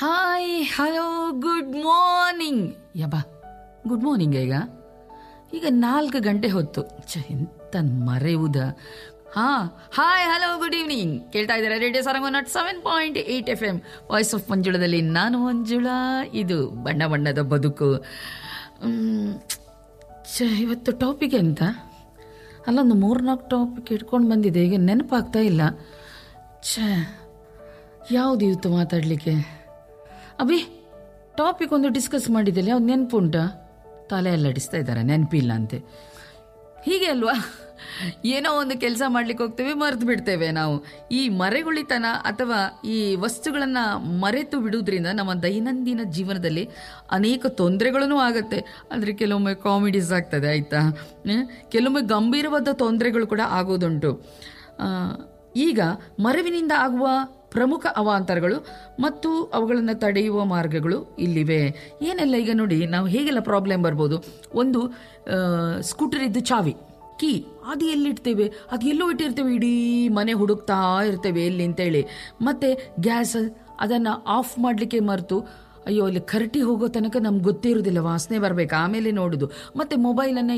Hi hello good morning ಯಬ್ಬಾ good morning ಈಗ ಈಗ ನಾಲ್ಕು ಗಂಟೆ ಹೊತ್ತು ಛೆ ಎಂತ ಮರೆಯುವುದ ಹಾ ಹಾಯ್ ಹಲೋ ಗುಡ್ ಈವ್ನಿಂಗ್ ಕೇಳ್ತಾ ಇದ್ದಾರೆ radio Sarang nought seven point eight F M voice of ಮಂಜುಳದಲ್ಲಿ ನಾನು ಮಂಜುಳಾ ಇದು ಬಣ್ಣ ಬಣ್ಣದ ಬದುಕು ಮ್, ಛೆ ಇವತ್ತು ಟಾಪಿಕ್ ಎಂತ ಅಲ್ಲೊಂದು ಮೂರ್ನಾಲ್ಕು ಟಾಪಿಕ್ ಇಟ್ಕೊಂಡು ಬಂದಿದೆ ಈಗ ನೆನಪಾಗ್ತಾ ಇಲ್ಲ ಛೇ ಯಾವುದು ಇವತ್ತು ಮಾತಾಡಲಿಕ್ಕೆ ಅಭಿ ಟಾಪಿಕ್ ಒಂದು ಡಿಸ್ಕಸ್ ಮಾಡಿದ್ದಲ್ಲಿ ಯಾವ್ದು ನೆನಪುಂಟಾ ತಲೆ ಎಲ್ಲ ಅಡಿಸ್ತಾ ಇದ್ದಾರೆ ನೆನಪಿಲ್ಲ ಅಂತೆ ಹೀಗೆ ಅಲ್ವಾ ಏನೋ ಒಂದು ಕೆಲಸ ಮಾಡ್ಲಿಕ್ಕೆ ಹೋಗ್ತೇವೆ ಮರೆತು ಬಿಡ್ತೇವೆ ನಾವು ಈ ಮರೆಗುಳಿತನ ಅಥವಾ ಈ ವಸ್ತುಗಳನ್ನ ಮರೆತು ಬಿಡುವುದರಿಂದ ನಮ್ಮ ದೈನಂದಿನ ಜೀವನದಲ್ಲಿ ಅನೇಕ ತೊಂದರೆಗಳೂ ಆಗುತ್ತೆ ಅಂದರೆ ಕೆಲವೊಮ್ಮೆ ಕಾಮಿಡೀಸ್ ಆಗ್ತದೆ ಆಯ್ತಾ ಹ್ಮ್? ಕೆಲವೊಮ್ಮೆ ಗಂಭೀರವಾದ ತೊಂದರೆಗಳು ಕೂಡ ಆಗೋದುಂಟು ಆ, ಈಗ ಮರವಿನಿಂದ ಆಗುವ ಪ್ರಮುಖ ಅವಾಂತರಗಳು ಮತ್ತು ಅವುಗಳನ್ನು ತಡೆಯುವ ಮಾರ್ಗಗಳು ಇಲ್ಲಿವೆ ಏನೆಲ್ಲ ಈಗ ನೋಡಿ ನಾವು ಹೇಗೆಲ್ಲ ಪ್ರಾಬ್ಲಮ್ ಬರ್ಬೋದು ಒಂದು ಸ್ಕೂಟರ್ ಇದ್ದು ಚಾವಿ ಕೀ ಅದು ಎಲ್ಲಿಡ್ತೇವೆ ಅದು ಎಲ್ಲೋ ಇಟ್ಟಿರ್ತೇವೆ ಇಡೀ ಮನೆ ಹುಡುಕ್ತಾ ಇರ್ತೇವೆ ಎಲ್ಲಿ ಅಂತೇಳಿ ಮತ್ತೆ ಗ್ಯಾಸ್ ಅದನ್ನು ಆಫ್ ಮಾಡಲಿಕ್ಕೆ ಮರೆತು ಅಯ್ಯೋ ಅಲ್ಲಿ ಕರಟಿ ಹೋಗೋ ತನಕ ನಮ್ಗೆ ಗೊತ್ತಿರೋದಿಲ್ಲ ವಾಸನೆ ಬರಬೇಕು ಆಮೇಲೆ ನೋಡುದು ಮತ್ತೆ ಮೊಬೈಲನ್ನು